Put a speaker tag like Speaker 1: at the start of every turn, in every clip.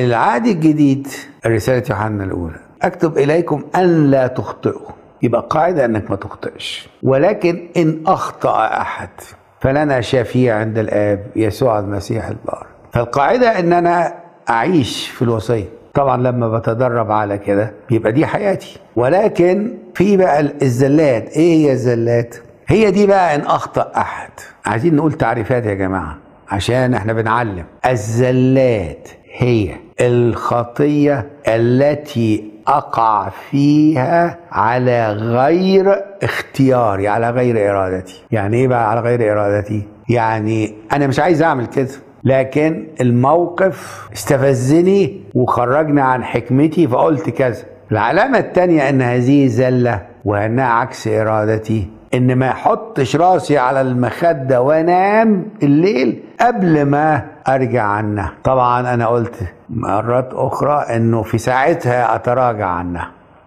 Speaker 1: العهد الجديد رسالة يوحنا الأولى أكتب إليكم أن لا تخطئوا يبقى قاعدة أنك ما تخطئش ولكن إن أخطأ أحد فلنا شفيع عند الآب يسوع المسيح البار فالقاعدة أن أنا أعيش في الوصية طبعا لما بتدرب على كده بيبقى دي حياتي ولكن في بقى الزلات ايه هي الزلات هي دي بقى ان اخطا احد عايزين نقول تعريفات يا جماعه عشان احنا بنعلم الزلات هي الخطيه التي اقع فيها على غير اختياري على غير ارادتي يعني ايه بقى على غير ارادتي يعني انا مش عايز اعمل كده لكن الموقف استفزني وخرجني عن حكمتي فقلت كذا العلامة التانية ان هذه زلة وانها عكس ارادتي ان ما احطش راسي على المخدة وانام الليل قبل ما ارجع عنها طبعا انا قلت مرات اخرى انه في ساعتها اتراجع عنها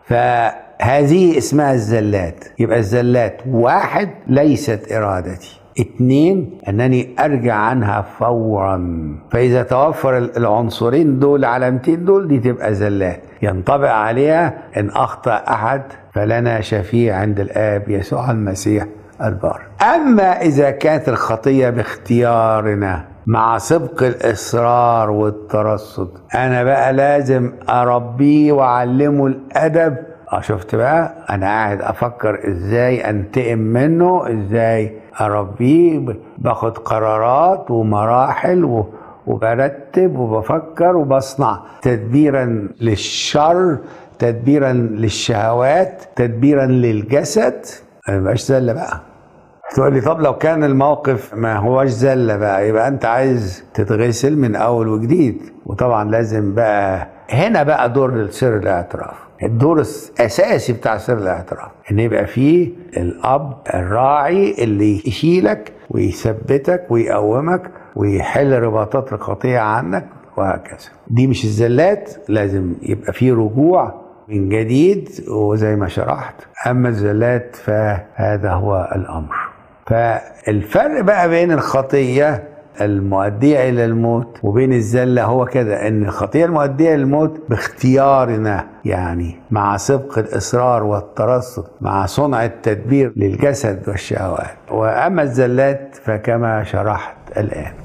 Speaker 1: فهذه اسمها الزلات يبقى الزلات واحد ليست ارادتي اتنين انني ارجع عنها فورا فاذا توفر العنصرين دول العلامتين دول دي تبقى زلات ينطبق عليها ان اخطا احد فلنا شفيع عند الاب يسوع المسيح البار اما اذا كانت الخطيه باختيارنا مع سبق الاصرار والترصد انا بقى لازم اربيه واعلمه الادب اه شفت بقى انا قاعد افكر ازاي انتقم منه ازاي اربيه باخد قرارات ومراحل وبرتب وبفكر وبصنع تدبيرا للشر تدبيرا للشهوات تدبيرا للجسد ما يبقاش زله بقى تقول لي طب لو كان الموقف ما هوش زله بقى يبقى انت عايز تتغسل من اول وجديد وطبعا لازم بقى هنا بقى دور سر الاعتراف الدور الاساسي بتاع سر الاعتراف ان يبقى فيه الاب الراعي اللي يشيلك ويثبتك ويقومك ويحل رباطات الخطيه عنك وهكذا دي مش الزلات لازم يبقى فيه رجوع من جديد وزي ما شرحت اما الزلات فهذا هو الامر فالفرق بقى بين الخطيه المؤدية إلى الموت وبين الزلة هو كده إن الخطية المؤدية للموت باختيارنا يعني مع سبق الإصرار والترصد مع صنع التدبير للجسد والشهوات وأما الزلات فكما شرحت الآن